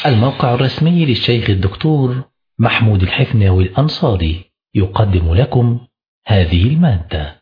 الموقع الرسمي للشيخ الدكتور محمود الحفناوي الأنصاري يقدم لكم هذه المادة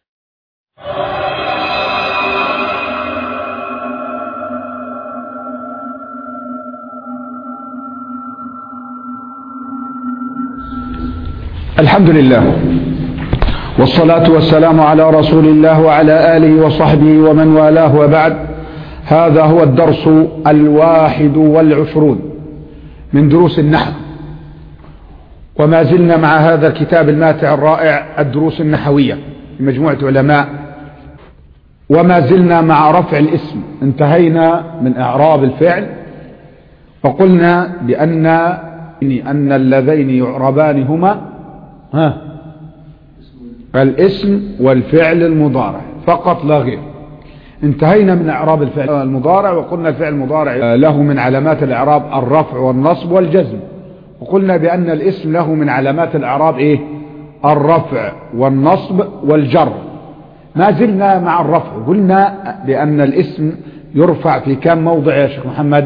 الحمد لله والصلاة والسلام على رسول الله وعلى آله وصحبه ومن والاه وبعد هذا هو الدرس الواحد والعشرون من دروس النحو وما زلنا مع هذا الكتاب الماتع الرائع الدروس النحوية لمجموعة علماء وما زلنا مع رفع الاسم انتهينا من اعراب الفعل وقلنا بأن أن اللذين يعربان هما ها الاسم والفعل المضارع فقط لا غير انتهينا من اعراب الفعل المضارع وقلنا الفعل المضارع له من علامات الاعراب الرفع والنصب والجزم وقلنا بان الاسم له من علامات الاعراب ايه الرفع والنصب والجر ما زلنا مع الرفع قلنا بان الاسم يرفع في كم موضع يا شيخ محمد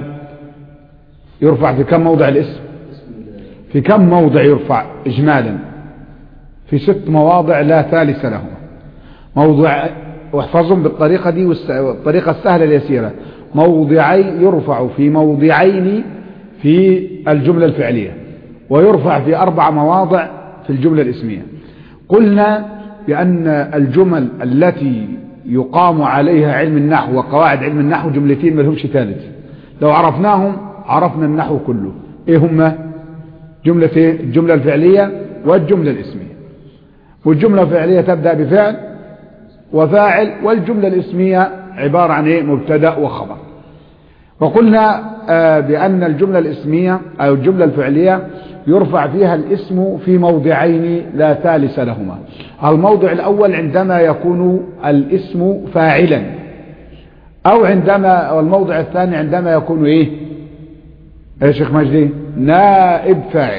يرفع في كم موضع الاسم في كم موضع يرفع اجمالا في ست مواضع لا ثالث لهما موضع واحفظهم بالطريقة دي والطريقة السهلة اليسيرة موضعي يرفع في موضعين في الجملة الفعلية ويرفع في أربع مواضع في الجملة الاسمية قلنا بأن الجمل التي يقام عليها علم النحو وقواعد علم النحو جملتين ما لهمش ثالث لو عرفناهم عرفنا النحو كله ايه هما جملة ايه الجملة الفعلية والجملة الاسمية والجملة الفعلية تبدأ بفعل وفاعل والجملة الاسمية عبارة عن ايه مبتدا وخبر وقلنا آه بأن الجملة الاسمية أو الجملة الفعلية يرفع فيها الاسم في موضعين لا ثالث لهما الموضع الأول عندما يكون الاسم فاعلا أو عندما الموضع الثاني عندما يكون إيه يا شيخ مجدي نائب فاعل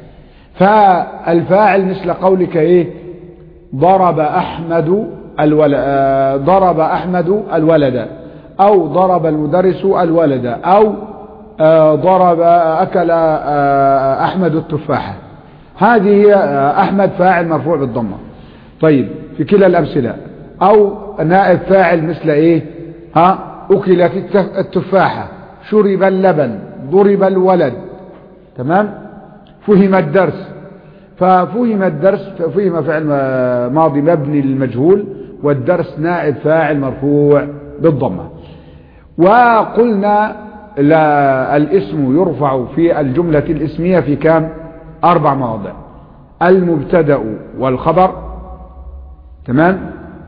فالفاعل مثل قولك إيه ضرب أحمد الولد ضرب أحمد الولد أو ضرب المدرس الولد أو ضرب أكل أحمد التفاحة هذه أحمد فاعل مرفوع بالضمة طيب في كلا الأمثلة أو نائب فاعل مثل إيه ها أكلت التفاحة شرب اللبن ضرب الولد تمام فهم الدرس ففهم الدرس فهم فعل ماضي مبني للمجهول والدرس نائب فاعل مرفوع بالضمة وقلنا لا الاسم يرفع في الجملة الاسمية في كام أربع مواضع المبتدا والخبر تمام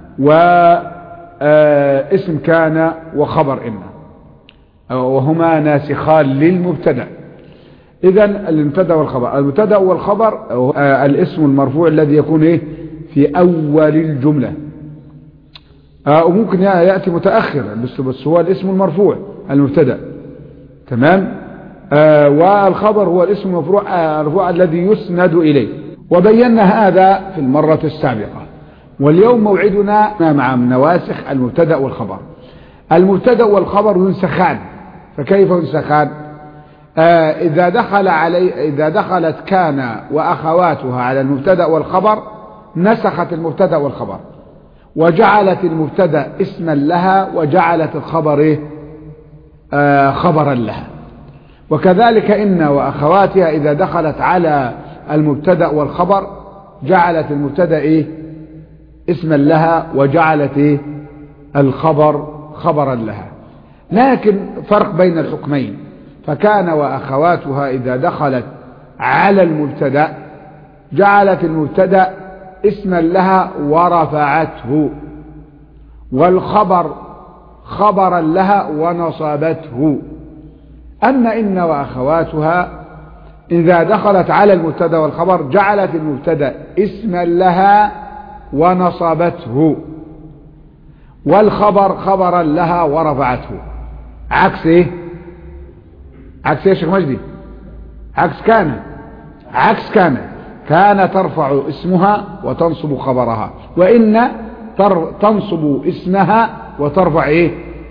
واسم كان وخبر إن وهما ناسخان للمبتدا إذا المبتدا والخبر المبتدا والخبر الاسم المرفوع الذي يكون إيه في أول الجملة آه وممكن يأتي متأخر بس, بس هو الاسم المرفوع المبتدا تمام آه والخبر هو الاسم المرفوع آه الذي يسند إليه وبينا هذا في المرة السابقة واليوم موعدنا مع نواسخ المبتدا والخبر المبتدا والخبر ينسخان فكيف ينسخان آه إذا دخل علي إذا دخلت كان وأخواتها على المبتدا والخبر نسخت المبتدا والخبر وجعلت المبتدا اسما لها وجعلت الخبر إيه؟ آه خبرا لها وكذلك إن وأخواتها إذا دخلت على المبتدا والخبر جعلت المبتدا إيه اسما لها وجعلت إيه الخبر خبرا لها لكن فرق بين الحكمين فكان وأخواتها إذا دخلت على المبتدا جعلت المبتدا اسما لها ورفعته والخبر خبرا لها ونصبته أما إن وأخواتها إذا دخلت على المبتدا والخبر جعلت المبتدا اسما لها ونصبته والخبر خبرا لها ورفعته عكس ايه عكس ايه يا شيخ مجدي عكس كان عكس كان كان ترفع اسمها وتنصب خبرها وإن تنصب اسمها وترفع ايه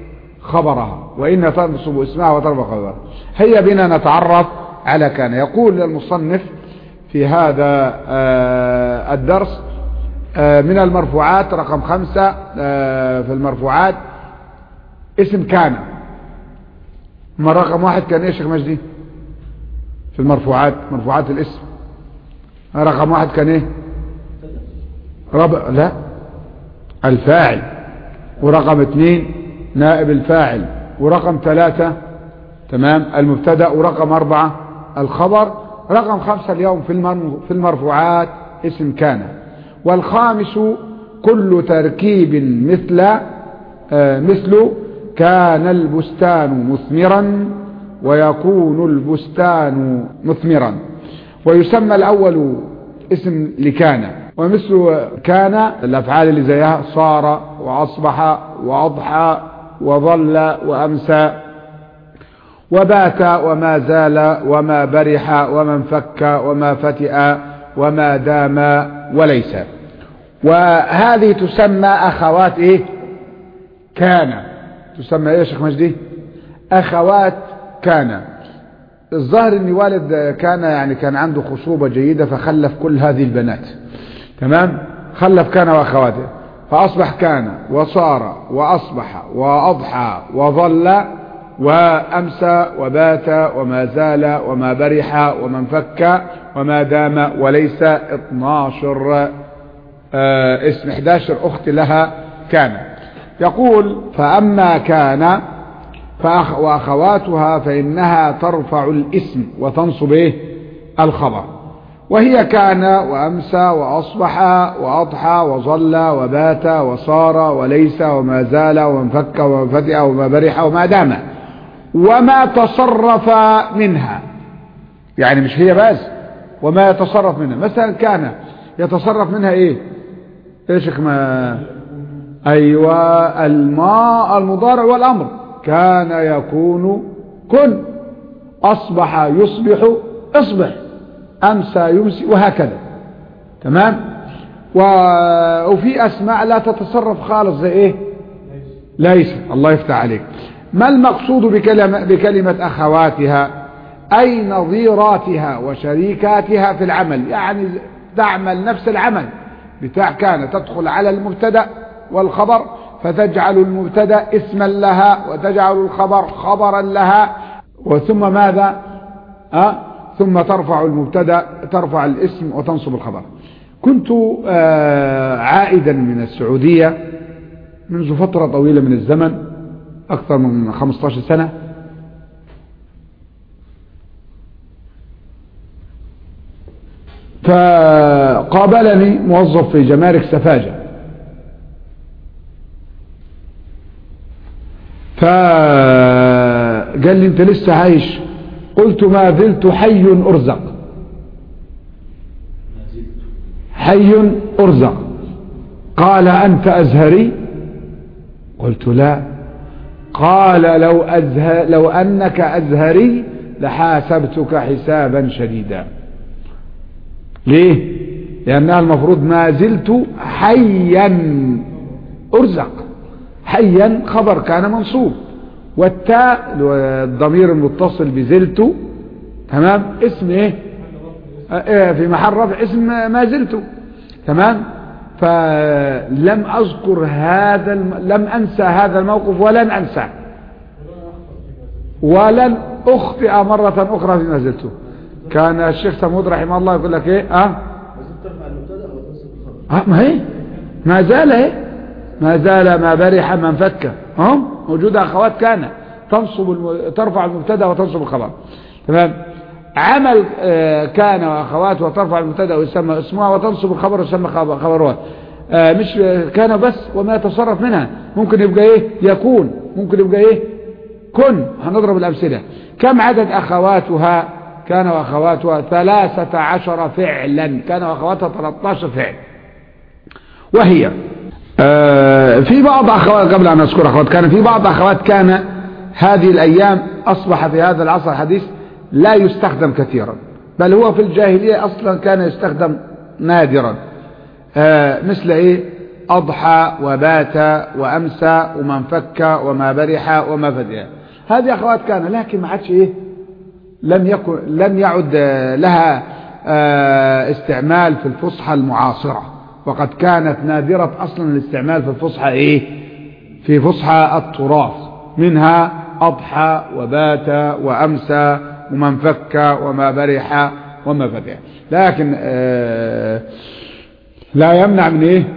خبرها وإن تنصب اسمها وترفع خبرها هيا بنا نتعرف على كان يقول المصنف في هذا آه، الدرس آه، من المرفوعات رقم خمسة آه، في المرفوعات اسم كان ما رقم واحد كان ايش شيخ مجدي في المرفوعات مرفوعات الاسم رقم واحد كان ايه ربع لا الفاعل ورقم اثنين نائب الفاعل ورقم ثلاثة تمام المبتدا ورقم أربعة الخبر رقم خمسة اليوم في المرفوعات اسم كان والخامس كل تركيب مثل آه مثل كان البستان مثمرا ويكون البستان مثمرا ويسمى الأول اسم لكان ومثل كان الأفعال اللي زيها صار وأصبح وأضحى وظل وأمسى وبات وما زال وما برح وما انفك وما فتئ وما دام وليس وهذه تسمى أخوات إيه كان تسمى إيه يا شيخ مجدي أخوات كان الظاهر ان والد كان يعني كان عنده خصوبة جيدة فخلف كل هذه البنات تمام خلف كان واخواته فاصبح كان وصار واصبح واضحى وظل وامسى وبات وما زال وما برح وما انفك وما دام وليس 12 آه اسم 11 اخت لها كان يقول فاما كان فأخ وأخواتها فإنها ترفع الاسم وتنصب إيه الخبر وهي كان وأمسى وأصبح وأضحى وظل وبات وصار وليس وما زال وانفك وفتئ وما برح وما دام وما تصرف منها يعني مش هي بس وما يتصرف منها مثلا كان يتصرف منها ايه ايش ما ايوه الماء المضارع والامر كان يكون كن أصبح يصبح اصبح أمسى يمسي وهكذا تمام وفي أسماء لا تتصرف خالص زي إيه ليس الله يفتح عليك ما المقصود بكلمة, بكلمة أخواتها أي نظيراتها وشريكاتها في العمل يعني تعمل نفس العمل بتاع كان تدخل على المبتدا والخبر فتجعل المبتدا اسما لها وتجعل الخبر خبرا لها وثم ماذا أه؟ ثم ترفع المبتدا ترفع الاسم وتنصب الخبر كنت آه عائدا من السعودية منذ فترة طويلة من الزمن أكثر من 15 سنة فقابلني موظف في جمارك سفاجة فقال لي انت لسه عايش قلت ما زلت حي ارزق حي ارزق قال انت ازهري قلت لا قال لو, أزه لو انك ازهري لحاسبتك حسابا شديدا ليه لانها المفروض ما زلت حيا ارزق حيا خبر كان منصوب والتاء الضمير المتصل بزلت تمام اسم ايه اه في محل رفع اسم ما زلت تمام فلم اذكر هذا الم... لم انسى هذا الموقف ولن انساه ولن اخطئ مرة اخرى فيما زلت كان الشيخ سمود رحمه الله يقول لك ايه اه, آه ما هي ما زال ايه ما زال ما برح من فك هم موجودة أخوات كان تنصب الم... ترفع المبتدا وتنصب الخبر تمام عمل آه كان وأخوات وترفع المبتدا ويسمى اسمها وتنصب الخبر ويسمى خبرها آه مش كان بس وما يتصرف منها ممكن يبقى ايه يكون ممكن يبقى ايه كن هنضرب الأمثلة كم عدد أخواتها كان وأخواتها ثلاثة عشر فعلا كان وأخواتها 13 فعل وهي آه، في بعض أخوات قبل أن أذكر أخوات كان في بعض أخوات كان هذه الأيام أصبح في هذا العصر الحديث لا يستخدم كثيرا بل هو في الجاهلية أصلا كان يستخدم نادرا آه، مثل إيه أضحى وبات وأمسى ومن فك وما برح وما فدي هذه أخوات كان لكن ما عادش إيه لم يكن لم يعد لها استعمال في الفصحى المعاصرة وقد كانت نادرة أصلا الاستعمال في الفصحى إيه في فصحى التراث منها أضحى وبات وأمسى ومن فك وما برح وما فتح لكن لا يمنع من إيه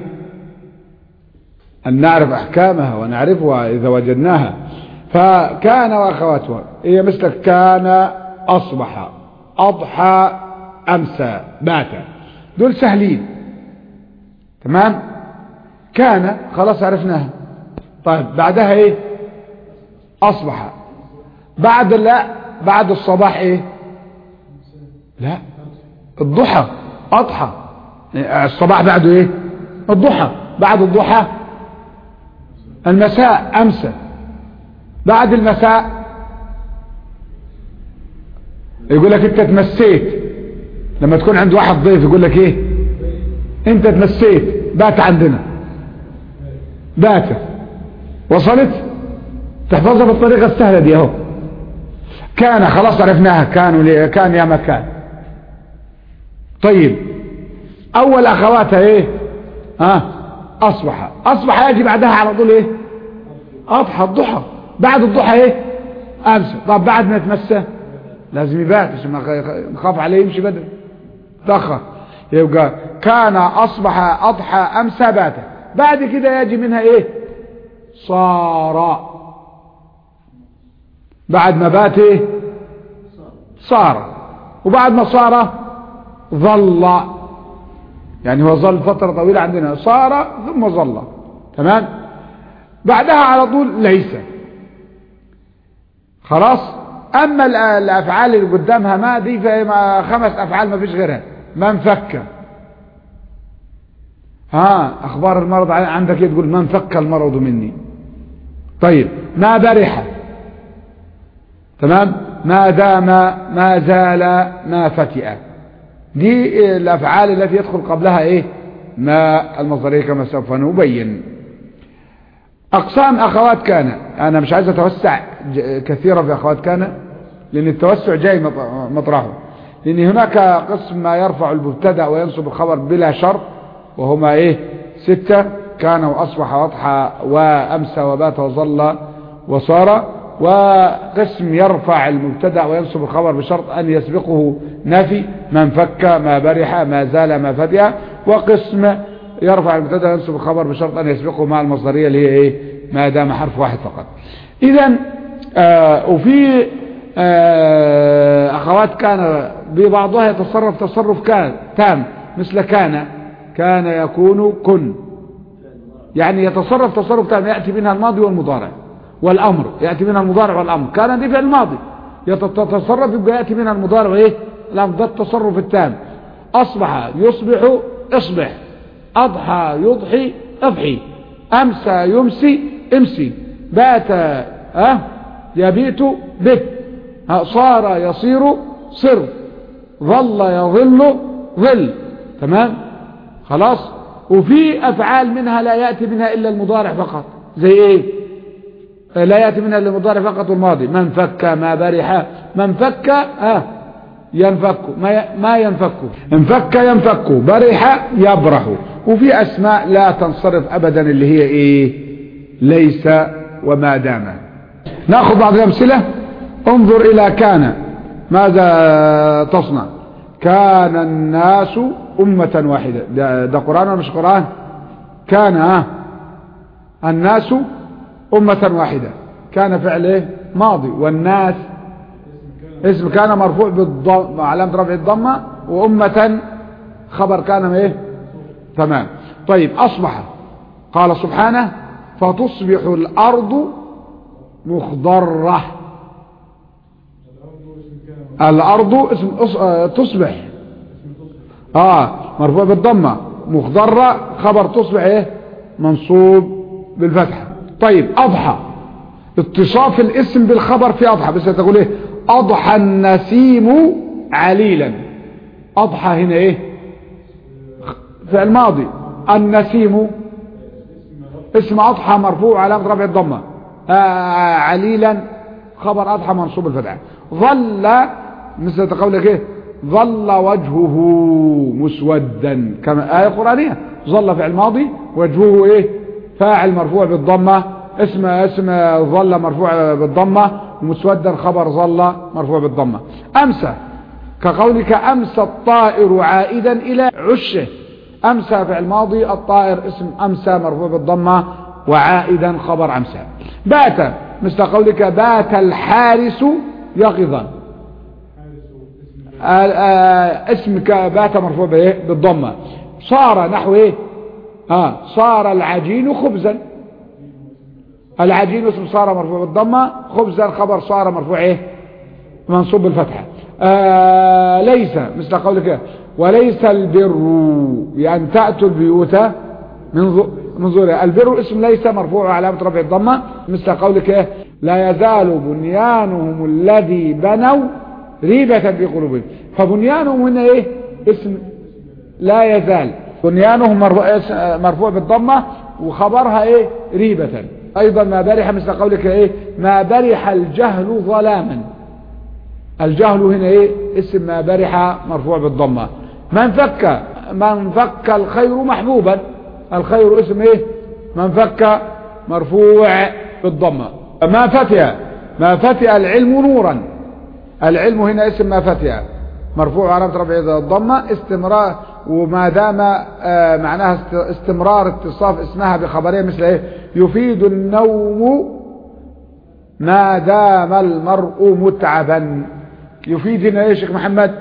أن نعرف أحكامها ونعرفها إذا وجدناها فكان وأخواتها هي مثل كان أصبح أضحى أمسى بات دول سهلين تمام كان خلاص عرفناها طيب بعدها ايه اصبح بعد لا بعد الصباح ايه لا الضحى اضحى الصباح بعده ايه الضحى بعد الضحى المساء امسى بعد المساء يقول لك انت تمسيت لما تكون عند واحد ضيف يقول لك ايه انت تمسيت بات عندنا بات وصلت تحفظها بالطريقة السهلة دي اهو كان خلاص عرفناها كانوا كان يا مكان طيب اول اخواتها ايه ها اصبح اصبح يجي بعدها على طول ايه اضحى الضحى بعد الضحى ايه امس طب بعد ما يتمسى لازم يبات عشان ما نخاف عليه يمشي بدري تأخر يبقى كان أصبح أضحى أمسى بات بعد كده يجي منها إيه صار بعد ما بات إيه صار وبعد ما صار ظل يعني هو ظل فترة طويلة عندنا صار ثم ظل تمام بعدها على طول ليس خلاص اما الافعال اللي قدامها ما دي فهي خمس افعال ما فيش غيرها من فك ها اخبار المرض عندك تقول من فك المرض مني طيب ما برح تمام ما دام ما زال ما فتئ دي الافعال التي يدخل قبلها ايه ما المصدريه كما سوف نبين اقسام اخوات كان انا مش عايز اتوسع كثيرا في اخوات كان لان التوسع جاي مطرحه لان هناك قسم ما يرفع المبتدا وينصب الخبر بلا شرط وهما ايه ستة كان واصبح واضحى وامسى وبات وظل وصار وقسم يرفع المبتدا وينصب الخبر بشرط ان يسبقه نفي من فك ما برح ما زال ما فتح وقسم يرفع المبتدا وينصب الخبر بشرط ان يسبقه مع المصدريه اللي هي ايه ما دام حرف واحد فقط اذا آه وفي آه اخوات كان ببعضها يتصرف تصرف كان تام مثل كان كان يكون كن يعني يتصرف تصرف تام يأتي منها الماضي والمضارع والأمر يأتي منها المضارع والأمر كان دي في الماضي يتصرف يبقى يأتي منها المضارع وإيه الأمر ده التصرف التام أصبح يصبح اصبح أضحى يضحي اضحي أمسى يمسي امسي بات أه يبيت بت صار يصير صر ظل يظل ظل تمام خلاص وفي أفعال منها لا يأتي منها إلا المضارع فقط زي إيه لا يأتي منها إلا المضارع فقط والماضي من فك ما برح من فك آه ينفك ما ما ينفك انفك ينفك برح يبرح وفي أسماء لا تنصرف أبدا اللي هي إيه ليس وما دام ناخذ بعض الأمثلة انظر إلى كان ماذا تصنع كان الناس أمة واحدة ده, ده قرآن ولا مش قرآن كان ها الناس أمة واحدة كان فعل ايه ماضي والناس اسم كان مرفوع بالضم علامة رفع الضمة وأمة خبر كان ايه تمام طيب أصبح قال سبحانه فتصبح الأرض مخضرة الأرض اسم تصبح اه مرفوع بالضمة مخضرة خبر تصبح ايه منصوب بالفتحة طيب اضحى اتصاف الاسم بالخبر في اضحى بس تقول ايه اضحى النسيم عليلا اضحى هنا ايه في الماضي النسيم اسم أضحى مرفوع علامة رفع الضمة آه عليلا خبر أضحى منصوب الفتحة ظل مثل قولك ايه ظل وجهه مسودا كما آية قرآنية ظل فعل ماضي وجهه ايه فاعل مرفوع بالضمة اسم اسم ظل مرفوع بالضمة مسودا خبر ظل مرفوع بالضمة أمسى كقولك أمسى الطائر عائدا إلى عشه أمسى فعل ماضي الطائر اسم أمسى مرفوع بالضمة وعائدا خبر أمسى بات مثل قولك بات الحارس يقظا اسم بات مرفوع بايه بالضمه صار نحو ايه اه صار العجين خبزا العجين اسم صار مرفوع بالضمه خبزا خبر صار مرفوع ايه منصوب بالفتحه آه ليس مثل قولك وليس البر بأن تأتوا البيوت من منظور البر اسم ليس مرفوع علامة رفع الضمة مثل قولك إيه؟ لا يزال بنيانهم الذي بنوا ريبة في قلوبهم فبنيانهم هنا ايه اسم لا يزال بنيانهم مرفوع بالضمة وخبرها ايه ريبة ايضا ما برح مثل قولك ايه ما برح الجهل ظلاما الجهل هنا ايه اسم ما برح مرفوع بالضمة من فك من فك الخير محبوبا الخير اسم ايه من فك مرفوع بالضمة ما فتئ ما فتئ العلم نورا العلم هنا اسم ما فتئ مرفوع علامة رفع الضمة استمرار وما دام آه معناها استمرار اتصاف اسمها بخبرية مثل ايه يفيد النوم ما دام المرء متعبا يفيد هنا ايه شيخ محمد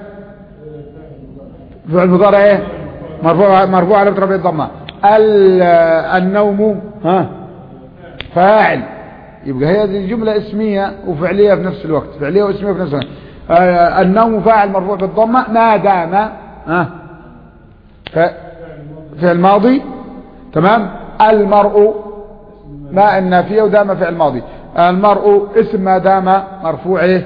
فعل المضارع ايه مرفوع مرفوع علامة رفع الضمة النوم ها فاعل يبقى هي دي جملة اسمية وفعلية في نفس الوقت فعلية واسمية في نفس الوقت آه النوم فاعل مرفوع بالضمة ما دام ها في الماضي تمام المرء ما النافية ودام في الماضي المرء اسم ما دام مرفوع ايه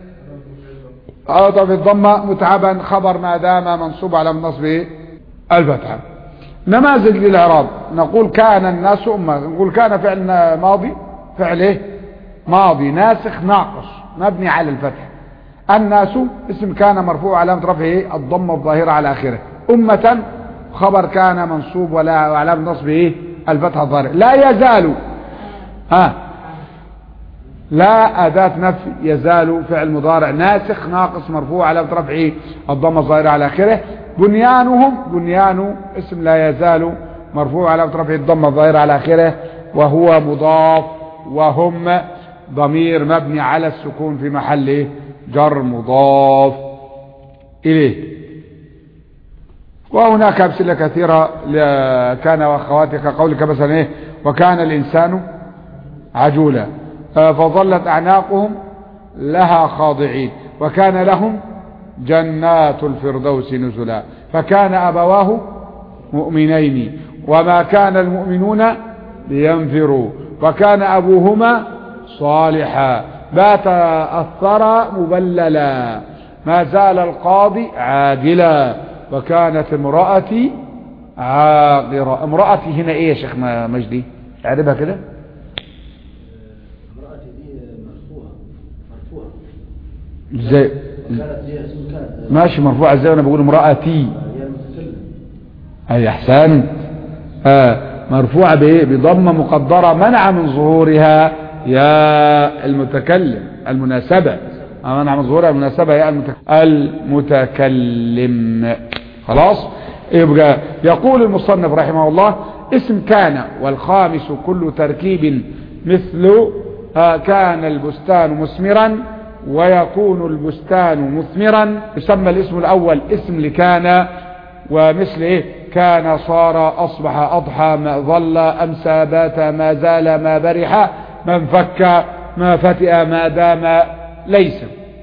في الضمة متعبا خبر ما دام منصوب على النصب ايه الفتحة نماذج للإعراب نقول كان الناس أمة نقول كان فعل ماضي فعل ايه ماضي ناسخ ناقص مبني على الفتح الناس اسم كان مرفوع علامة رفعه الضمة الظاهرة على آخره أمة خبر كان منصوب ولا علامة نصبه ايه الفتح الظاهرة لا يزال ها لا أداة نفي يزال فعل مضارع ناسخ ناقص مرفوع علامة رفعه الضمة الظاهرة على آخره بنيانهم بنيان اسم لا يزال مرفوع علامة رفعه الضمة الظاهرة على آخره وهو مضاف وهم ضمير مبني على السكون في محل جر مضاف إليه وهناك أمثلة كثيرة كان وأخواتك قولك مثلا إيه وكان الإنسان عجولا فظلت أعناقهم لها خاضعين وكان لهم جنات الفردوس نزلا فكان أبواه مؤمنين وما كان المؤمنون لينفروا وكان أبوهما صالحا بات الثرى مبللا ما زال القاضي عادلا وكانت امرأتي عاقرة امرأتي هنا ايه يا شيخ مجدي اعربها كده امرأتي دي مرفوعة مرفوعة ازاي ماشي مرفوعة ازاي وانا بقول امرأتي اي احسان آه مرفوعة بايه بضمة مقدرة منع من ظهورها يا المتكلم المناسبة منع من ظهورها المناسبة يا المتكلم خلاص يبقى يقول المصنف رحمه الله اسم كان والخامس كل تركيب مثل كان البستان مثمرا ويكون البستان مثمرا يسمى الاسم الاول اسم لكان ومثل ايه كان صار اصبح اضحى ما ظل امسى بات ما زال ما برح من فك ما فتئ ما دام ليس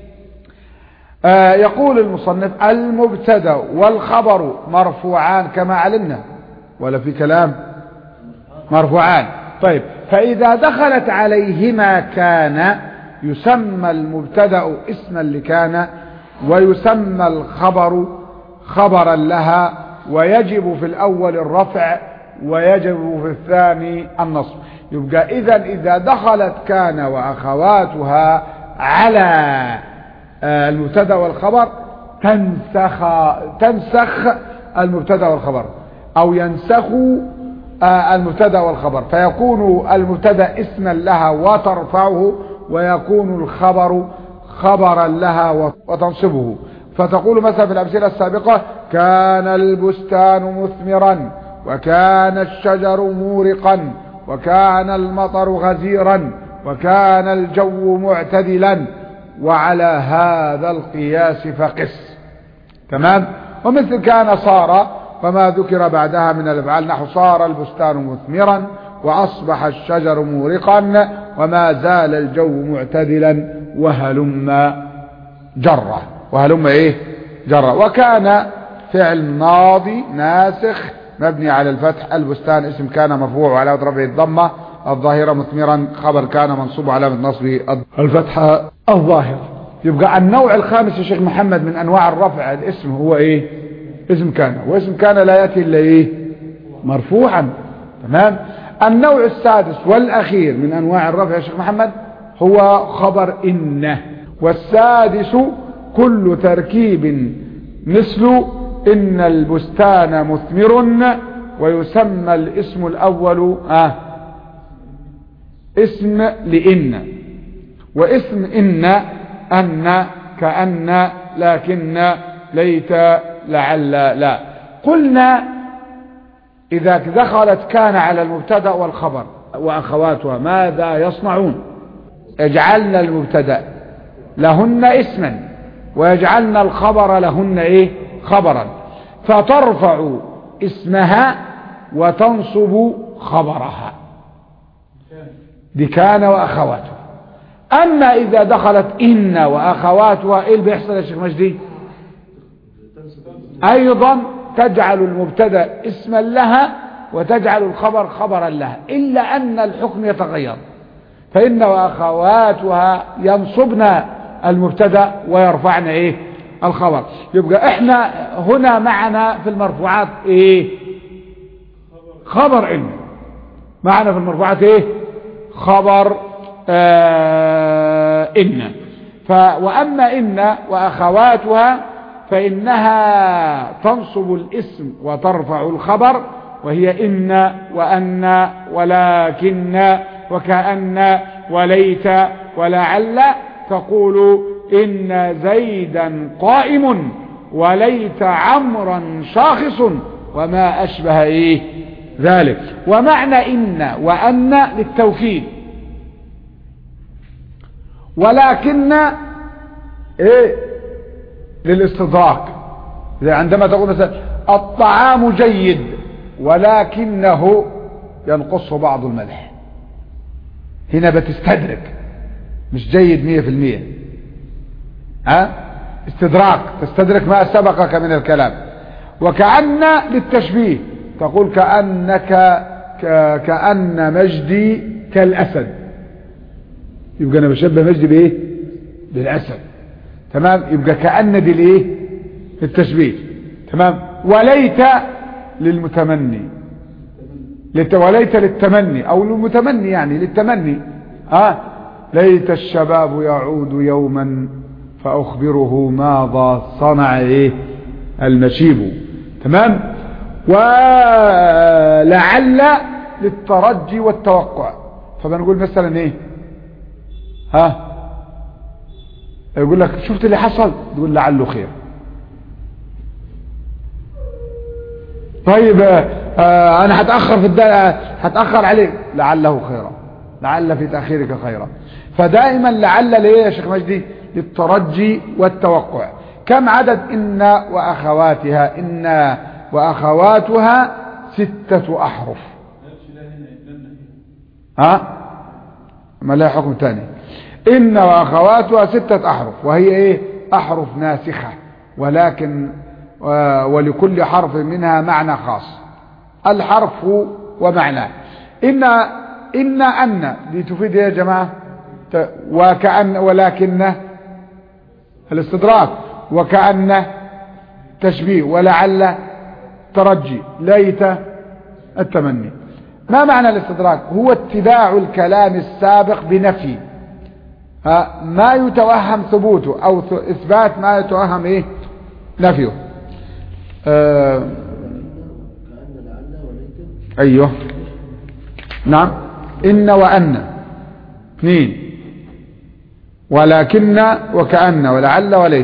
آه يقول المصنف المبتدا والخبر مرفوعان كما علمنا ولا في كلام مرفوعان طيب فإذا دخلت عليهما كان يسمى المبتدا اسما لكان ويسمى الخبر خبرا لها ويجب في الأول الرفع ويجب في الثاني النصب يبقى إذا إذا دخلت كان وأخواتها على آه، المبتدا والخبر تنسخ تنسخ المبتدا والخبر أو ينسخ آه، المبتدا والخبر فيكون المبتدا اسما لها وترفعه ويكون الخبر خبرا لها وتنصبه فتقول مثلا في الأمثلة السابقة كان البستان مثمرا وكان الشجر مورقا وكان المطر غزيرا وكان الجو معتدلا وعلى هذا القياس فقس تمام ومثل كان صار وما ذكر بعدها من الافعال نحو صار البستان مثمرا واصبح الشجر مورقا وما زال الجو معتدلا وهلم جره وهلم ايه جره وكان فعل ماضي ناسخ مبني على الفتح البستان اسم كان مرفوع وعلى رفعه الضمه الظاهرة مثمرا خبر كان منصوب على نصب الفتحة الظاهرة يبقى النوع الخامس يا شيخ محمد من انواع الرفع الاسم هو ايه اسم كان واسم كان لا يأتي الا ايه مرفوعا تمام النوع السادس والاخير من انواع الرفع يا شيخ محمد هو خبر ان والسادس كل تركيب مثل ان البستان مثمر ويسمى الاسم الاول آه اسم لإن واسم إن أن كأن لكن ليت لعل لا قلنا إذا دخلت كان على المبتدا والخبر وأخواتها ماذا يصنعون يجعلن المبتدا لهن اسما ويجعلن الخبر لهن ايه خبرا فترفع اسمها وتنصب خبرها دي كان واخواتها اما اذا دخلت ان واخواتها ايه اللي بيحصل يا شيخ مجدي ايضا تجعل المبتدا اسما لها وتجعل الخبر خبرا لها الا ان الحكم يتغير فان واخواتها ينصبن المبتدا ويرفعن ايه الخبر يبقى احنا هنا معنا في المرفوعات ايه خبر ان معنا في المرفوعات ايه خبر آه إن ف وأما إن وأخواتها فإنها تنصب الاسم وترفع الخبر وهي إن وأن ولكن وكأن وليت ولعل تقول إن زيدا قائم وليت عمرا شاخص وما أشبه إيه ذلك ومعنى إن وأن للتوكيد ولكن إيه للاستدراك عندما تقول مثلا الطعام جيد ولكنه ينقصه بعض الملح هنا بتستدرك مش جيد مية في المية ها استدراك تستدرك ما سبقك من الكلام وكأن للتشبيه تقول كأنك كأن مجدي كالأسد يبقى أنا بشبه مجدي بإيه بالأسد تمام يبقى كأن دي الإيه التشبيه تمام وليت للمتمني وليت للتمني أو للمتمني يعني للتمني ها ليت الشباب يعود يوما فأخبره ماذا صنع إيه المشيب تمام ولعل للترجي والتوقع فبنقول مثلا ايه ها يقول لك شفت اللي حصل تقول لعله خير طيب آه انا هتأخر في الدنيا هتأخر عليه لعله خيرا لعل في تأخيرك خيرا فدائما لعل ليه يا شيخ مجدي للترجي والتوقع كم عدد إن وأخواتها إن وأخواتها ستة أحرف ها ما لا حكم تاني إن وأخواتها ستة أحرف وهي إيه أحرف ناسخة ولكن ولكل حرف منها معنى خاص الحرف ومعناه إن إن أن دي تفيد إيه يا جماعة وكأن ولكن الاستدراك وكأن تشبيه ولعل ترجي ليت التمني ما معنى الاستدراك هو اتباع الكلام السابق بنفي ها، ما يتوهم ثبوته او ث- اثبات ما يتوهم ايه نفيه آه كأن لعل وليت ايوه نعم ان وان اثنين ولكن وكأن ولعل وليت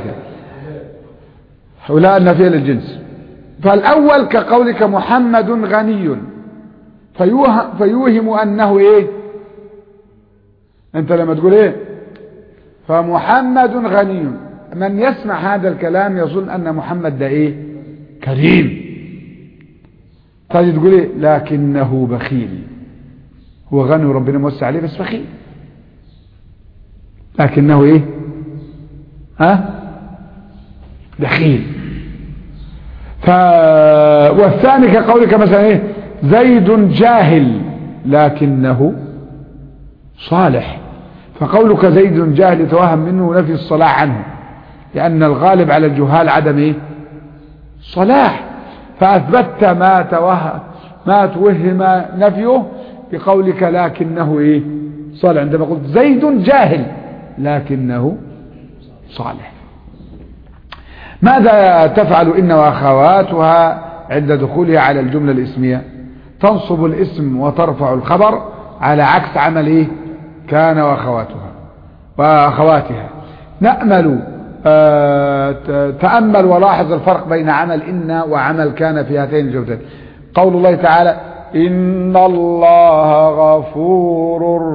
هؤلاء النفي للجنس فالاول كقولك محمد غني فيوهم, فيوهم انه ايه انت لما تقول ايه فمحمد غني من يسمع هذا الكلام يظن ان محمد ده ايه كريم تجي تقول ايه لكنه بخيل هو غني وربنا موسع عليه بس بخيل لكنه ايه ها بخيل ف... والثاني كقولك مثلا ايه زيد جاهل لكنه صالح فقولك زيد جاهل يتوهم منه نفي الصلاح عنه لأن الغالب على الجهال عدم ايه صلاح فأثبتت ما توهم ما توهم نفيه بقولك لكنه ايه صالح عندما قلت زيد جاهل لكنه صالح ماذا تفعل إن وأخواتها عند دخولها على الجملة الاسمية تنصب الاسم وترفع الخبر على عكس عمل إيه كان وأخواتها وأخواتها نأمل آه، ت- تأمل ولاحظ الفرق بين عمل إن وعمل كان في هاتين الجملتين قول الله تعالى إن الله غفور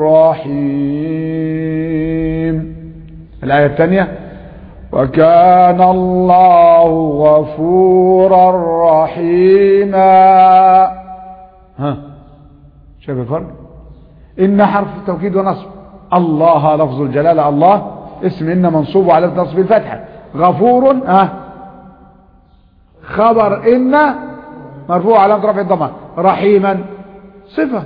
رحيم الآية الثانية وكان الله غفورا رحيما ها شايف الفرق إن حرف توكيد ونصب الله لفظ الجلالة الله اسم إن منصوب على نصب الفتحة غفور ها خبر إن مرفوع على رفع الضمان رحيما صفة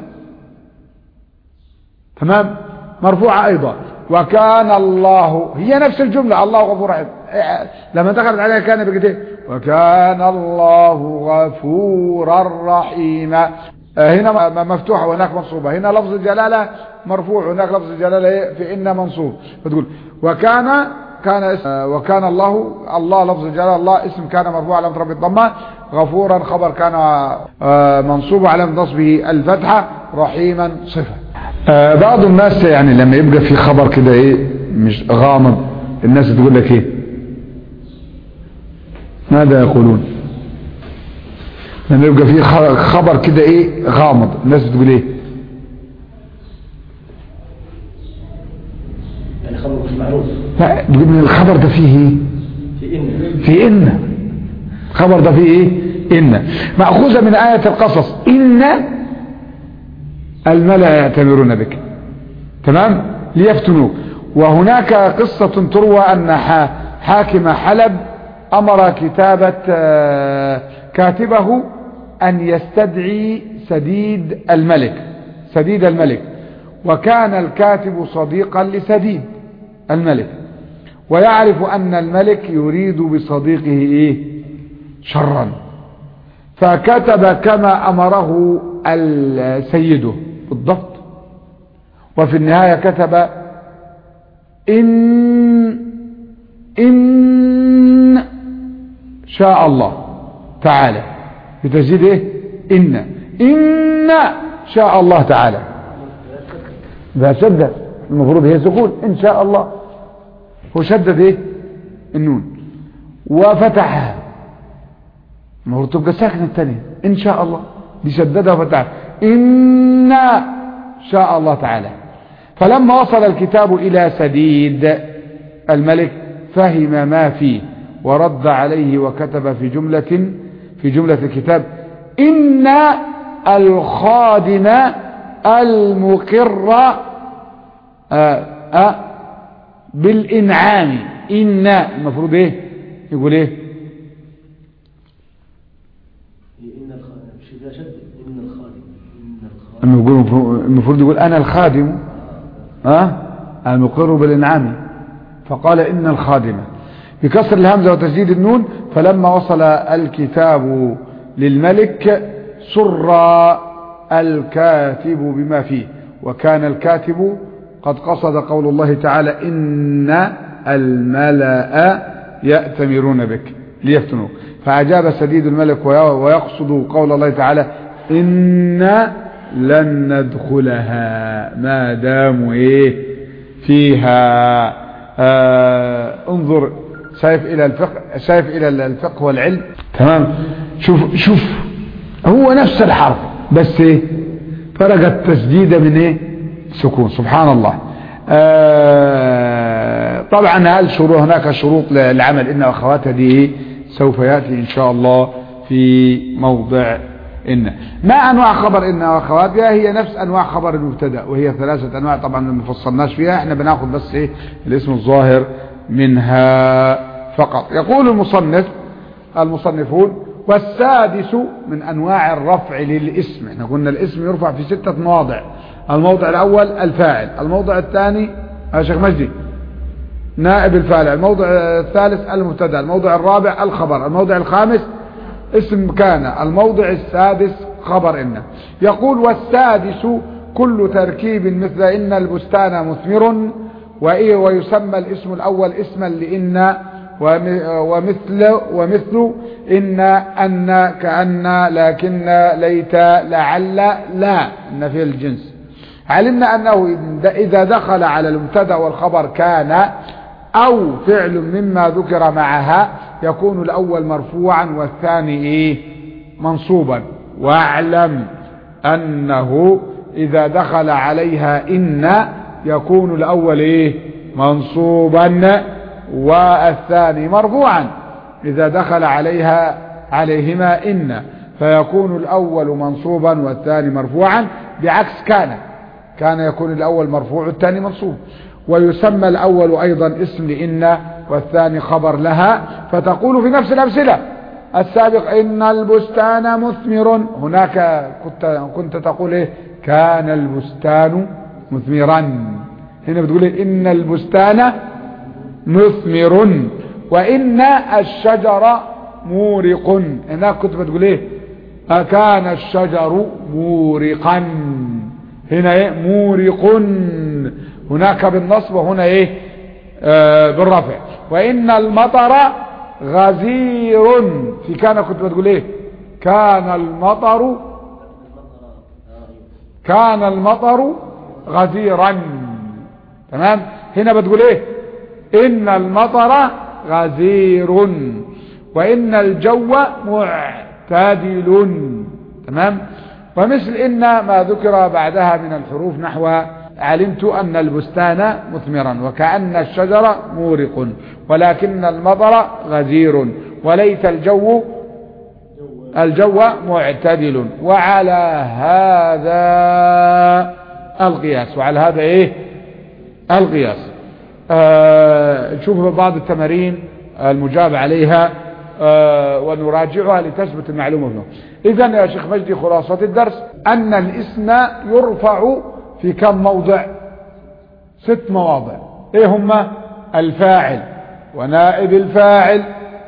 تمام مرفوعة أيضا وكان الله هي نفس الجملة الله غفور رحيم إيه، لما دخلت عليها كان بقت إيه؟ وكان الله غفورا رحيما آه، هنا م- مفتوحة وهناك منصوبة هنا لفظ الجلالة مرفوع وهناك لفظ الجلالة إيه؟ في إن منصوب فتقول وكان كان اسم آه، وكان الله الله لفظ الجلالة الله اسم كان مرفوع على رب الضمة غفورا خبر كان آه، منصوب على نصبه الفتحة رحيما صفة آه، بعض الناس يعني لما يبقى في خبر كده ايه مش غامض الناس تقول لك ايه ماذا يقولون لما يبقى في خ- خبر كده ايه غامض الناس تقول ايه يعني خبر مش معروف لا تقول من الخبر ده فيه ايه في إن في إن خبر ده فيه إيه إن مأخوذة من آية القصص إن الملأ يأتمرون بك تمام ليفتنوك وهناك قصة تروى أن ح- حاكم حلب أمر كتابة آه، كاتبه أن يستدعي سديد الملك سديد الملك وكان الكاتب صديقا لسديد الملك ويعرف أن الملك يريد بصديقه إيه شرا فكتب كما أمره ال- سيده بالضبط وفي النهاية كتب إن إن شاء الله تعالى بتجديد إيه إن إن شاء الله تعالى فشدد المفروض هي سكون إن شاء الله هو شدد ايه النون وفتحها المفروض تبقى ساكنة الثانية ان شاء الله دي شددها وفتحها ان شاء الله تعالى فلما وصل الكتاب الى سديد الملك فهم ما فيه ورد عليه وكتب في جملة في جملة الكتاب إن الخادم المقر آه آه بالإنعام إن المفروض إيه يقول إيه إن الخادم مش إذا شد إن الخادم إن الخادم المفروض المفروض يقول أنا الخادم ها المقر بالإنعام فقال إن الخادم بكسر الهمزة وتشديد النون فلما وصل الكتاب للملك سر الكاتب بما فيه وكان الكاتب قد قصد قول الله تعالى إن الملأ يأتمرون بك ليفتنوك فأجاب سديد الملك ويقصد قول الله تعالى إن لن ندخلها ما داموا إيه فيها آه انظر شايف إلى الفقه شايف إلى الفقه والعلم تمام شوف شوف هو نفس الحرف بس إيه فرق التسديد من إيه سكون سبحان الله آه طبعا هل شروط هناك شروط للعمل إن أخواتها دي سوف يأتي إن شاء الله في موضع إن ما أنواع خبر إن وأخواتها هي نفس أنواع خبر المبتدا وهي ثلاثة أنواع طبعا ما فصلناش فيها احنا بناخد بس إيه الاسم الظاهر منها فقط يقول المصنف المصنفون والسادس من أنواع الرفع للاسم احنا قلنا الاسم يرفع في ستة مواضع الموضع الأول الفاعل الموضع الثاني يا شيخ مجدي نائب الفاعل الموضع الثالث المبتدا الموضع الرابع الخبر الموضع الخامس اسم كان الموضع السادس خبر إن يقول والسادس كل تركيب مثل إن البستان مثمر وإيه ويسمى الاسم الأول اسما لإن ومثل ومثل إن أن كأن لكن ليت لعل لا إن في الجنس علمنا أنه إذا دخل على المبتدا والخبر كان أو فعل مما ذكر معها يكون الأول مرفوعا والثاني إيه منصوبا واعلم أنه إذا دخل عليها إن يكون الأول إيه منصوبا والثاني مرفوعا إذا دخل عليها عليهما إن فيكون الأول منصوبا والثاني مرفوعا بعكس كان كان يكون الأول مرفوع والثاني منصوب ويسمى الأول أيضا اسم لإن والثاني خبر لها فتقول في نفس الأمثلة السابق إن البستان مثمر هناك كنت, كنت تقول إيه كان البستان مثمرا هنا بتقول إيه إن البستان مثمر وإن الشجر مورق هناك كنت بتقول إيه أكان الشجر مورقا هنا إيه مورق هناك بالنصب وهنا إيه آه بالرفع وإن المطر غزير في كان كنت بتقول إيه كان المطر كان المطر غزيرا تمام هنا بتقول ايه ان المطر غزير وان الجو معتدل تمام ومثل ان ما ذكر بعدها من الحروف نحو علمت ان البستان مثمرا وكأن الشجر مورق ولكن المطر غزير وليت الجو الجو معتدل وعلى هذا القياس وعلى هذا ايه القياس آه نشوف بعض التمارين المجاب عليها آه ونراجعها لتثبت المعلومة منه اذا يا شيخ مجدي خلاصة الدرس ان الاسم يرفع في كم موضع ست مواضع ايه هما الفاعل ونائب الفاعل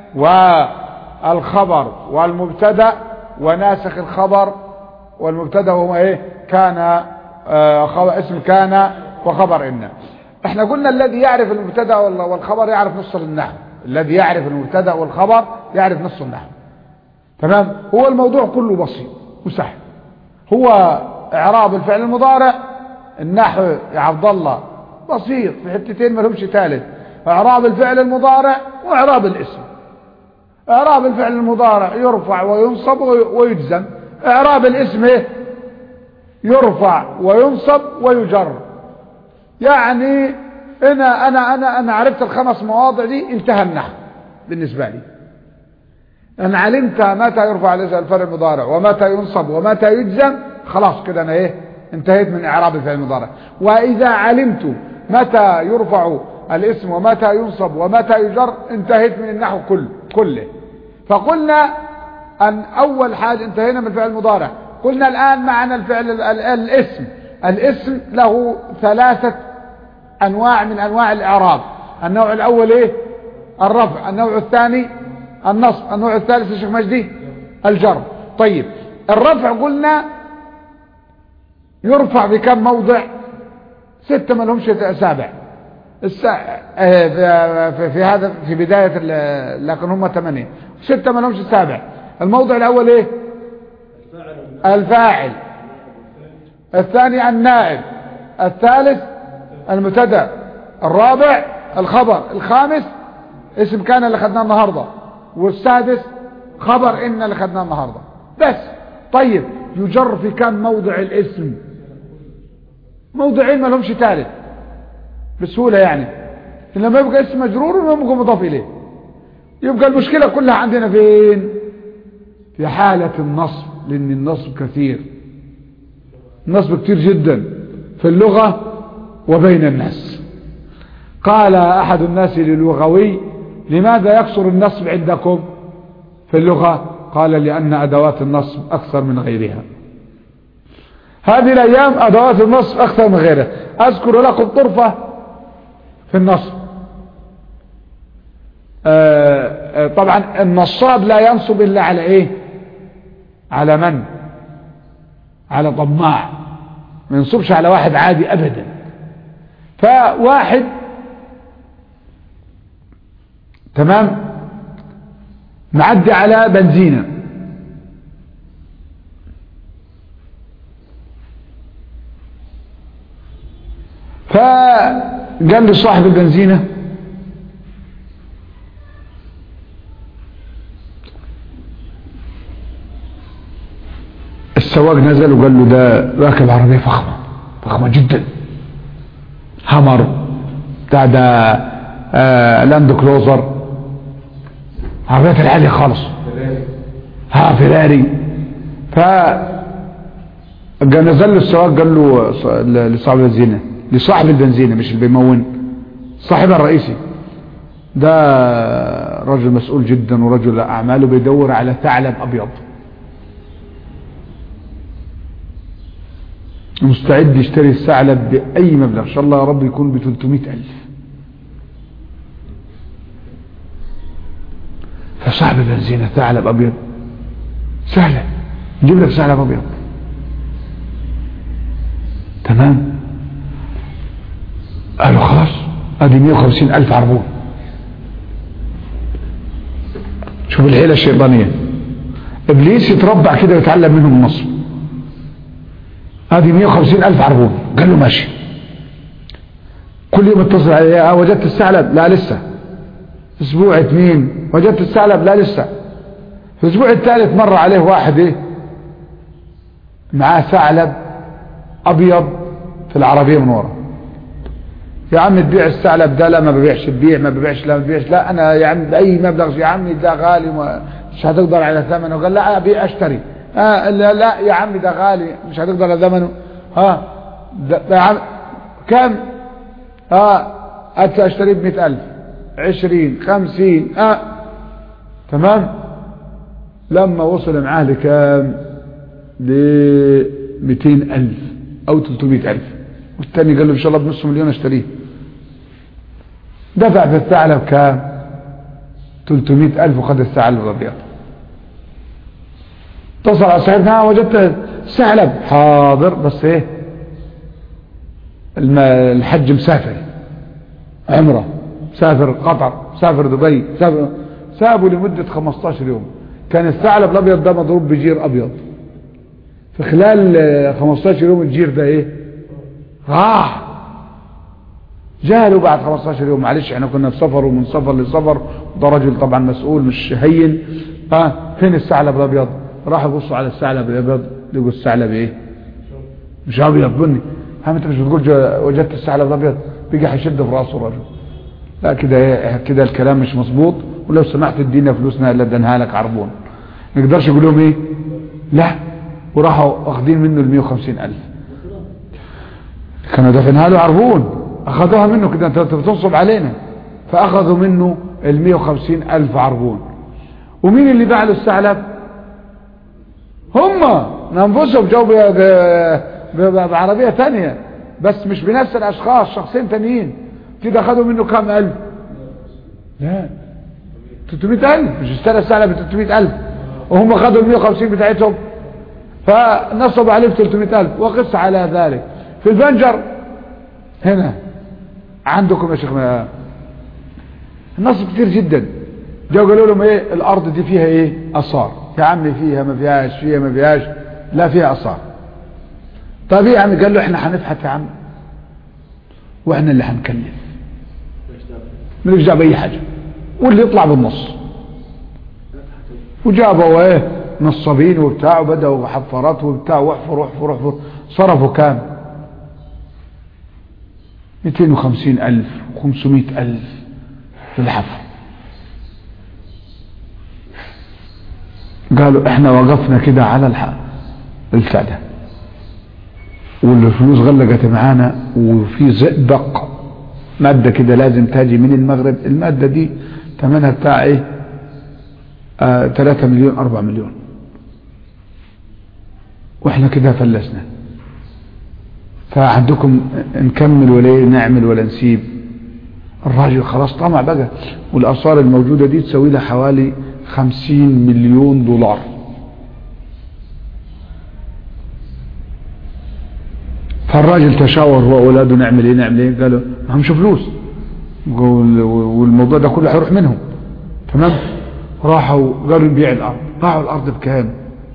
والخبر والمبتدا وناسخ الخبر والمبتدا هو ايه كان آه اسم كان وخبر إن احنا قلنا الذي يعرف المبتدا والخبر يعرف نص النحو الذي يعرف المبتدا والخبر يعرف نص النحو تمام هو الموضوع كله بسيط وسهل هو اعراب الفعل المضارع النحو يا عبد الله بسيط في حتتين ما لهمش ثالث اعراب الفعل المضارع واعراب الاسم اعراب الفعل المضارع يرفع وينصب ويجزم اعراب الاسم ايه يرفع وينصب ويجر يعني انا انا انا انا عرفت الخمس مواضع دي انتهى النحو بالنسبه لي انا علمت متى يرفع الفعل المضارع ومتى ينصب ومتى يجزم خلاص كده انا ايه انتهيت من اعراب الفعل المضارع واذا علمت متى يرفع الاسم ومتى ينصب ومتى يجر انتهيت من النحو كله كله فقلنا ان اول حاجه انتهينا من الفعل المضارع قلنا الان معنا الفعل الاسم الاسم له ثلاثة انواع من انواع الاعراب النوع الاول ايه الرفع النوع الثاني النصب النوع الثالث يا شيخ مجدي الجر طيب الرفع قلنا يرفع في كم موضع ستة ما لهمش سابع السا... آه، في... في هذا في بداية ال... لكن هم ثمانية ستة ما لهمش سابع الموضع الأول إيه الفاعل الثاني النائب الثالث المبتدا الرابع الخبر الخامس اسم كان اللي خدناه النهاردة والسادس خبر إن اللي خدناه النهاردة بس طيب يجر في كم موضع الاسم موضعين ما لهمش ثالث بسهولة يعني لما يبقى اسم مجرور وما يبقى مضاف إليه يبقى المشكلة كلها عندنا فين في حالة النصب لأن النصب كثير النصب كثير جدا في اللغة وبين الناس قال أحد الناس للغوي لماذا يكثر النصب عندكم في اللغة قال لأن أدوات النصب أكثر من غيرها هذه الأيام أدوات النصب أكثر من غيرها أذكر لكم طرفة في النصب آه، آه، طبعا النصاب لا ينصب إلا على إيه على من على طماع ما ينصبش على واحد عادي أبدا فواحد تمام معدي على بنزينة فقال لي صاحب البنزينة السواق نزل وقال له ده راكب عربية فخمة فخمة جدا همر بتاع ده آه لاند كلوزر عربيات العالية خالص ها فيراري ف نزل له السواق قال له لصاحب البنزينة لصاحب البنزينة مش اللي بيمون صاحبها الرئيسي ده رجل مسؤول جدا ورجل أعماله بيدور على ثعلب أبيض مستعد يشتري الثعلب بأي مبلغ إن شاء الله يا رب يكون ب 300 ألف فصاحب بنزينة ثعلب أبيض سهلة نجيب لك ثعلب أبيض تمام قالوا خلاص ادي 150 ألف عربون شوف العيلة الشيطانية إبليس يتربع كده ويتعلم منهم النصب ادي 150 ألف عربون قال له ماشي كل يوم اتصل عليه وجدت الثعلب لا لسه اسبوع اثنين وجدت الثعلب لا لسه في الاسبوع الثالث مر عليه واحد ايه معاه ثعلب ابيض في العربية من ورا يا عم تبيع الثعلب ده لا ما ببيعش تبيع ما ببيعش لا ما ببيعش لا انا يا عم باي مبلغ يا عمي ده غالي مش هتقدر على ثمنه قال لا ابيع اشتري آه لا, لا يا عمي ده غالي مش هتقدر على ثمنه ها ده, ده يا عم كم ها اشتري ب 100000 عشرين خمسين اه تمام لما وصل معاه لكام ل 200 ألف أو 300 ألف والثاني قال له إن شاء الله بنص مليون اشتريه دفع في الثعلب كام 300 ألف وخد الثعلب الأبيض اتصل على صاحبنا وجدت ثعلب حاضر بس ايه الحج مسافر عمره سافر قطر سافر دبي سافر سابوا لمدة 15 يوم كان الثعلب الابيض ده مضروب بجير ابيض في خلال 15 يوم الجير ده ايه راح جهلوا بعد 15 يوم معلش احنا كنا في سفر ومن سفر لسفر ده رجل طبعا مسؤول مش هين اه فين الثعلب الابيض راحوا يبصوا على الثعلب الابيض لقوا الثعلب ايه مش ابيض بني هم انت مش بتقول وجدت الثعلب الابيض بيجي هيشد في راسه الرجل لا كده كده الكلام مش مظبوط ولو سمحت ادينا فلوسنا الا اديناها لك عربون ما نقدرش نقول لهم ايه لا وراحوا واخدين منه ال 150 الف كانوا دافنها له عربون اخذوها منه كده انت بتنصب علينا فاخذوا منه ال 150 الف عربون ومين اللي باع له الثعلب هم انفسهم جو بعربيه ثانيه بس مش بنفس الاشخاص شخصين ثانيين كده خدوا منه كام ألف لا 300 ألف مش اشترى السعر ب 300 ألف وهم خدوا ال 150 بتاعتهم فنصب عليه ب 300 ألف وقس على ذلك في البنجر هنا عندكم يا شيخ النصب كتير جدا جو قالوا لهم ايه الارض دي فيها ايه اثار يا عم فيها ما فيهاش فيها ما فيهاش لا فيها اثار طب ايه يا عم قال له احنا هنبحث يا عم واحنا اللي هنكلف مالكش دعوه باي حاجه واللي يطلع بالنص وجابوا ايه نصابين وبتاع وبدأوا حفرات وبتاع واحفر واحفر واحفر صرفوا كام 250 ألف 500 ألف في الحفر قالوا احنا وقفنا كده على الحق البتاع ده والفلوس غلقت معانا وفي زئبق مادة كده لازم تاجي من المغرب المادة دي ثمنها بتاع ايه آه 3 مليون 4 مليون واحنا كده فلسنا فعندكم نكمل ولا إيه؟ نعمل ولا نسيب الراجل خلاص طمع بقى والآثار الموجودة دي تسوي لها حوالي 50 مليون دولار فالراجل تشاور هو واولاده نعمل ايه نعمل ايه قالوا ما همش فلوس وال- والموضوع ده كله هيروح منهم تمام راحوا قالوا نبيع الارض باعوا الارض بكام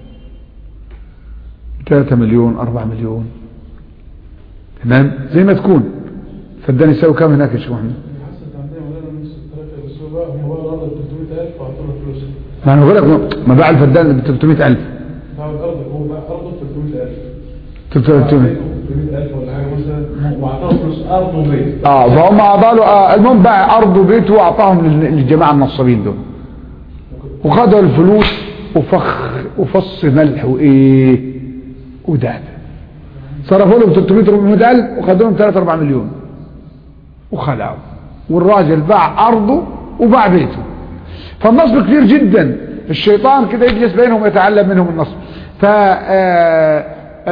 3 مليون 4 مليون تمام زي ما تكون فاداني يساوي كام هناك يا شيخ محمد حسن عندنا مولانا نص الثلاثة بس هو بقى هم بقى الأرض ب 300000 وأعطونا فلوس ما انا بقول لك ما باع الفدان ب 300000 باع الأرض هو باع أرضه ب 300000 300 300000 ولا حاجة مثلا وأعطاهم فلوس أرض وبيت اه فهم اعطاله آه المهم باع ارضه وبيته واعطاهم لل- للجماعه النصابين دول وخدوا الفلوس وفخ وفص ملح وايه ودهب صرفوا لهم 300 400 الف وخدوا لهم 3 4 مليون وخلعوا والراجل باع ارضه وباع بيته فالنصب كثير جدا الشيطان كده يجلس بينهم ويتعلم منهم النصب ف آه،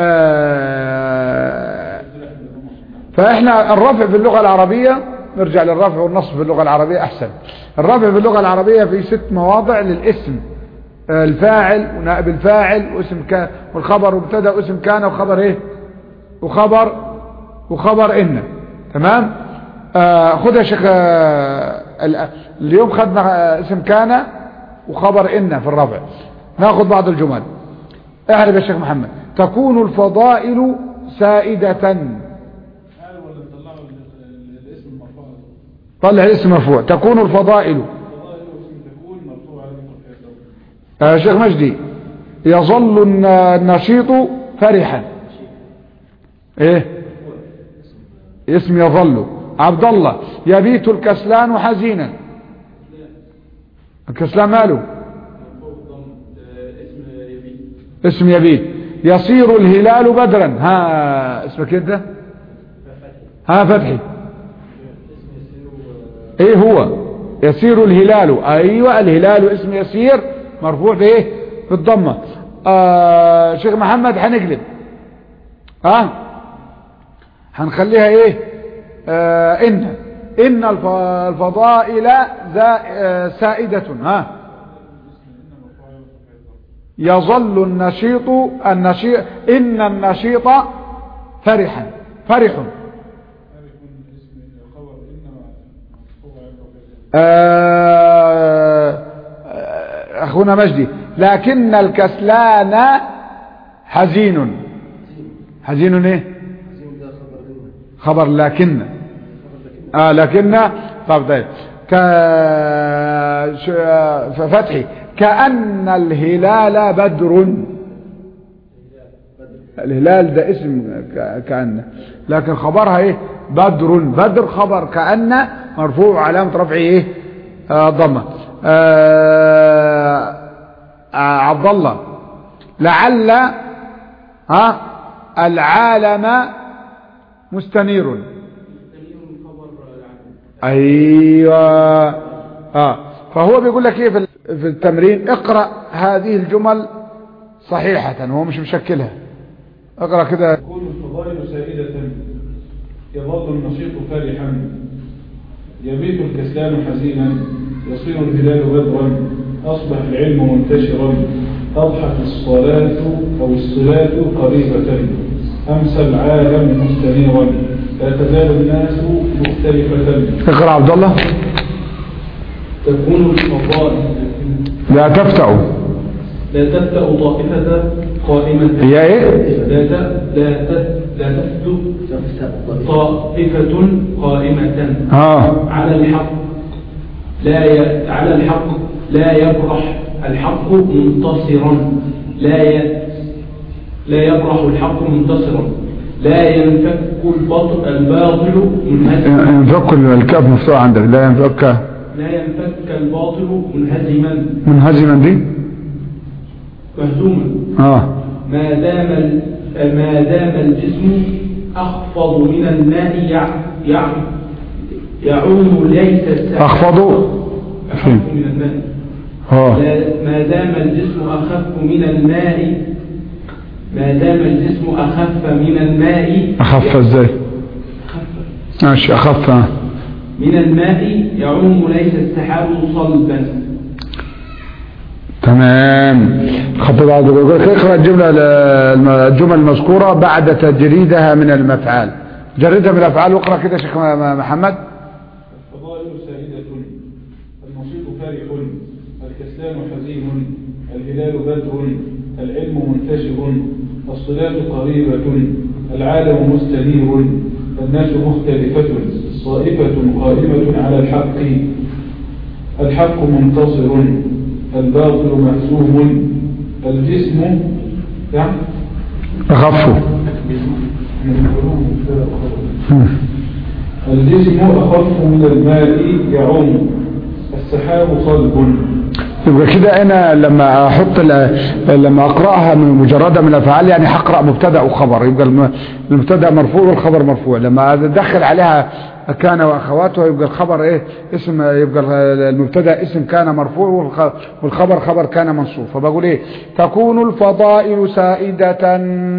آه، فاحنا الرفع في اللغة العربية نرجع للرفع والنصب في اللغة العربية احسن الرفع في اللغة العربية في ست مواضع للاسم آه، الفاعل ونائب الفاعل واسم كان والخبر مبتدا واسم كان وخبر ايه وخبر وخبر ان تمام آه خد يا شيخ آه ال- اليوم خدنا آه، اسم كان وخبر ان في الرفع ناخذ بعض الجمل اعرف يا شيخ محمد تكون الفضائل سائدة حال ولا نطلعوا ال- ال- الاسم المرفوع طلع الاسم مرفوع تكون الفضائل الفضائل واسم تكون مرفوع على مرفوع آه شيخ مجدي يظل الن- النشيط فرحا ايه اسم يظل عبد الله يبيت الكسلان حزينا الكسلان ماله اسم يبيت يصير الهلال بدرا ها اسمك انت ها فتحي ايه هو يسير الهلال ايوه الهلال اسم يسير مرفوع بايه بالضمه آه شيخ محمد هنقلب ها هنخليها ايه آه ان ان الف- الفضائل زا- آه، سائدة ها يظل النشيط النشيط ان النشيط فرحا فرح آه، آه، اخونا مجدي لكن الكسلان حزين حزين ايه عزيم ده خبر إن خبر لكن خبر لكن اه لكن طب طيب ك ش- فتحي كأن الهلال بدر الهلال ده اسم ك- كأن لكن خبرها ايه بدر بدر خبر كأن مرفوع علامة رفعه ايه آه ضمة آه آه عبد الله لعل ها العالم مستنير ايوه اه فهو بيقول لك ايه في ال- في التمرين اقرا هذه الجمل صحيحه هو مش مشكلها اقرا كده تكون الفضائل سائدة يظل النشيط فرحا يبيت الكسلان حزينا يصير الهلال بدرا أصبح العلم منتشرا أضحت الصلاة أو الصلاة قريبة أمسى العالم مستنيرا لا تزال الناس مختلفة اقرأ عبد الله تكون الفضائل لا تفتأوا لا تبدأ طائفة قائمة هي ايه لا ت- لا ت- لا تبدأ طائفة قائمة ها على الحق لا ي... على الحق لا يبرح الحق منتصرا لا ي... لا يبرح الحق منتصرا لا ينفك الباطل الباطل منهزما ينفك الكاف مفتوح عندك لا ينفك لا ينفك الباطل منهزما منهزما دي مهزوما اه ما دام ال- ما دام الجسم أخفض من الماء يع... يع... يعوم ليس السحاب اخفضوا أخف من الماء اه لا- ما دام الجسم أخف من الماء ما دام الجسم أخف من الماء اخف ازاي أخف ماشي اخف آه. من الماء يعوم ليس السحاب صلبا تمام خط بعض يقول لك اقرا الجمله الجمل المذكوره بعد تجريدها من المفعال جردها من الافعال واقرا كده يا شيخ محمد الفضائل سائدة النشيط فرح الكسلان حزين الهلال بدر العلم منتشر الصلاة قريبة العالم مستنير الناس مختلفة الصائفة قائمة على الحق الحق منتصر الباطل مهزوم الجسم يعني اخفوا الجسم أخف من الماء يعوم السحاب صلب يبقى كده انا لما احط ال- لما اقراها من مجرده من الافعال يعني هقرا مبتدا وخبر يبقى الم- المبتدا مرفوع والخبر مرفوع لما ادخل عليها كان واخواتها يبقى الخبر ايه اسم يبقى المبتدا اسم كان مرفوع والخ- والخبر خبر كان منصوب فبقول ايه تكون الفضائل سائده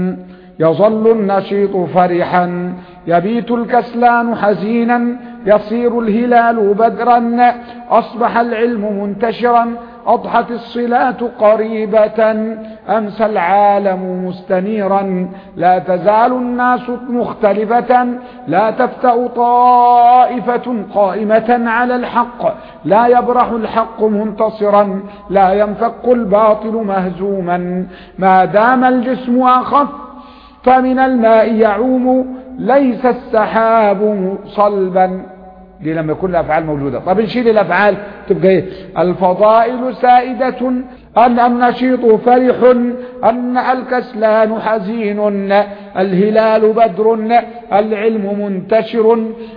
يظل النشيط فرحا يبيت الكسلان حزينا يصير الهلال بدرا أصبح العلم منتشرا أضحت الصلاة قريبة أمسى العالم مستنيرا لا تزال الناس مختلفة لا تفتأ طائفة قائمة على الحق لا يبرح الحق منتصرا لا ينفك الباطل مهزوما ما دام الجسم أخف فمن الماء يعوم ليس السحاب صلبا دي لما يكون الافعال موجوده طب نشيل الافعال تبقى ايه الفضائل سائده ان النشيط فرح ان الكسلان حزين الهلال بدر العلم منتشر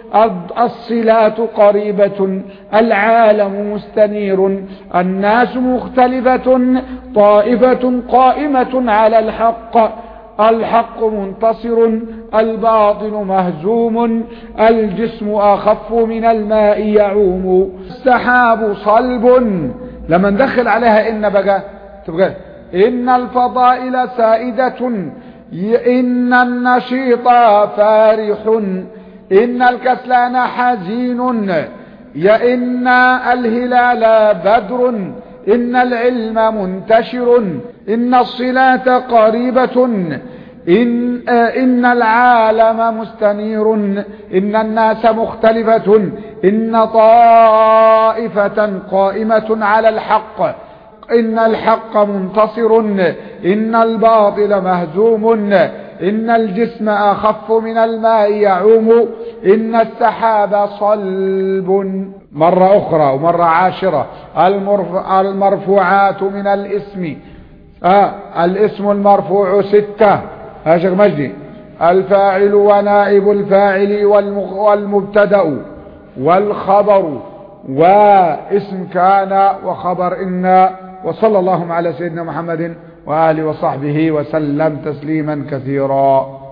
الصلات قريبه العالم مستنير الناس مختلفه طائفه قائمه على الحق الحق منتصر الباطل مهزوم الجسم أخف من الماء يعوم السحاب صلب لما ندخل عليها إن بقى تبقى إن الفضائل سائدة إن النشيط فارح إن الكسلان حزين يا إن الهلال بدر إن العلم منتشر إن الصلاة قريبة إن, إن العالم مستنير إن الناس مختلفة إن طائفة قائمة على الحق إن الحق منتصر إن الباطل مهزوم إن الجسم أخف من الماء يعوم إن السحاب صلب مرة أخرى ومرة عاشرة المرف... المرفوعات من الاسم آه الاسم المرفوع ستة يا شيخ مجدي الفاعل ونائب الفاعل والمغ... والمبتدأ والخبر واسم كان وخبر إن وصلى اللهم على سيدنا محمد وآله وصحبه وسلم تسليما كثيرا